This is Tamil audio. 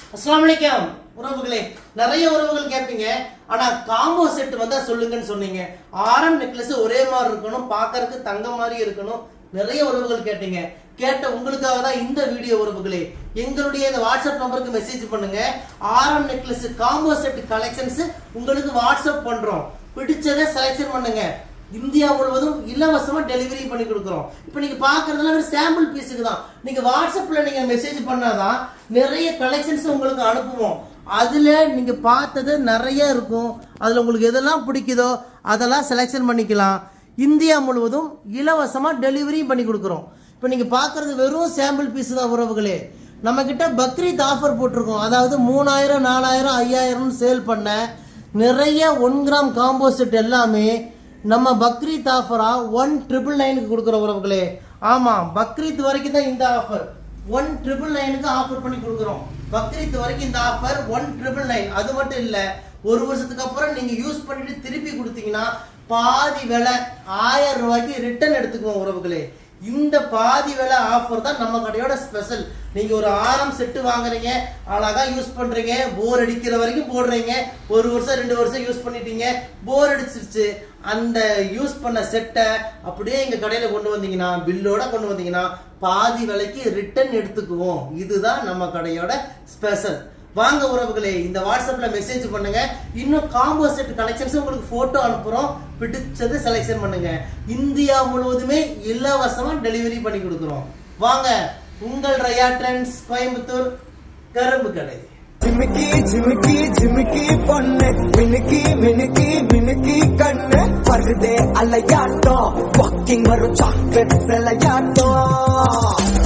அஸ்ஸலாமு அலைக்கும் உறவுகளே நிறைய உறவுகள் கேட்பீங்க ஆனா காம்போ செட் வந்தா சொல்லுங்கன்னு சொன்னீங்க ஆரம் நெக்லஸ் ஒரே மாதிரி இருக்கணும் பார்க்கறதுக்கு தங்க மாதிரி இருக்கணும் நிறைய உறவுகள் கேட்டீங்க கேட்ட உங்களுக்காக தான் இந்த வீடியோ உறவுகளே எங்களுடைய இந்த வாட்ஸ்அப் நம்பருக்கு மெசேஜ் பண்ணுங்க ஆரம் நெக்லஸ் காம்போ செட் கலெக்ஷன்ஸ் உங்களுக்கு வாட்ஸ்அப் பண்றோம் பிடிச்சதை செலக்ஷன் பண்ணுங்க இந்தியா முழுவதும் இலவசமா டெலிவரி பண்ணி கொடுக்குறோம் இப்போ நீங்க பாக்குறதுலாம் ஒரு சாம்பிள் பீஸுக்கு தான் நீங்க வாட்ஸ்அப்ல நீங்க மெசேஜ் பண்ணாதான் நிறைய கலெக்ஷன்ஸ் உங்களுக்கு அனுப்புவோம் அதுல நீங்க பார்த்தது நிறைய இருக்கும் அதுல உங்களுக்கு எதெல்லாம் பிடிக்குதோ அதெல்லாம் செலெக்ஷன் பண்ணிக்கலாம் இந்தியா முழுவதும் இலவசமா டெலிவரி பண்ணி கொடுக்குறோம் இப்போ நீங்க பாக்குறது வெறும் சாம்பிள் பீஸ் தான் உறவுகளே நம்ம கிட்ட பக்ரீத் ஆஃபர் போட்டிருக்கோம் அதாவது மூணாயிரம் நாலாயிரம் ஐயாயிரம் சேல் பண்ண நிறைய ஒன் கிராம் காம்போ செட் எல்லாமே நம்ம பக்ரீத் ஆஃபரா ஒன் ட்ரிபிள் நைனுக்கு கொடுக்குற உறவுகளே ஆமா பக்ரீத் வரைக்கும் தான் இந்த ஆஃபர் ஒன் ட்ரிபிள் நைனுக்கு ஆஃபர் பண்ணி கொடுக்குறோம் பக்ரீத் வரைக்கும் இந்த ஆஃபர் ஒன் ட்ரிபிள் நைன் அது மட்டும் இல்ல ஒரு வருஷத்துக்கு அப்புறம் நீங்க யூஸ் பண்ணிட்டு திருப்பி கொடுத்தீங்கன்னா பாதி விலை ஆயிரம் ரூபாய்க்கு ரிட்டர்ன் எடுத்துக்குவோம் உறவுகளே இந்த பாதி விலை ஆஃபர் தான் நம்ம கடையோட ஸ்பெஷல் நீங்க ஒரு ஆரம் செட்டு வாங்குறீங்க அழகா யூஸ் பண்றீங்க போர் அடிக்கிற வரைக்கும் போடுறீங்க ஒரு வருஷம் ரெண்டு வருஷம் யூஸ் பண்ணிட்டீங்க போர் அடிச்சிருச்சு அந்த யூஸ் பண்ண செட்டை அப்படியே எங்க கடையில கொண்டு வந்தீங்கன்னா பில்லோட கொண்டு வந்தீங்கன்னா பாதி விலைக்கு ரிட்டர்ன் எடுத்துக்குவோம் இதுதான் நம்ம கடையோட ஸ்பெஷல் வாங்க உறவுகளே இந்த வாட்ஸ்அப்ல மெசேஜ் பண்ணுங்க இன்னும் காம்போ செட் கலெக்ஷன்ஸ் உங்களுக்கு போட்டோ அனுப்புறோம் பிடிச்சது செலக்ஷன் பண்ணுங்க இந்தியா முழுவதுமே இலவசமா டெலிவரி பண்ணி கொடுக்குறோம் வாங்க உங்கள் ரயா ட்ரெண்ட்ஸ் கோயம்புத்தூர் கரும்பு கடை ஜிமிக்கி ஜிமிக்கி ஜிமிக்கி பொண்ணு மினுக்கி மினுக்கி மினுக்கி கண்ணு வருதே அலையாட்டம் வாக்கிங் வரும் சாக்லேட் விளையாட்டம்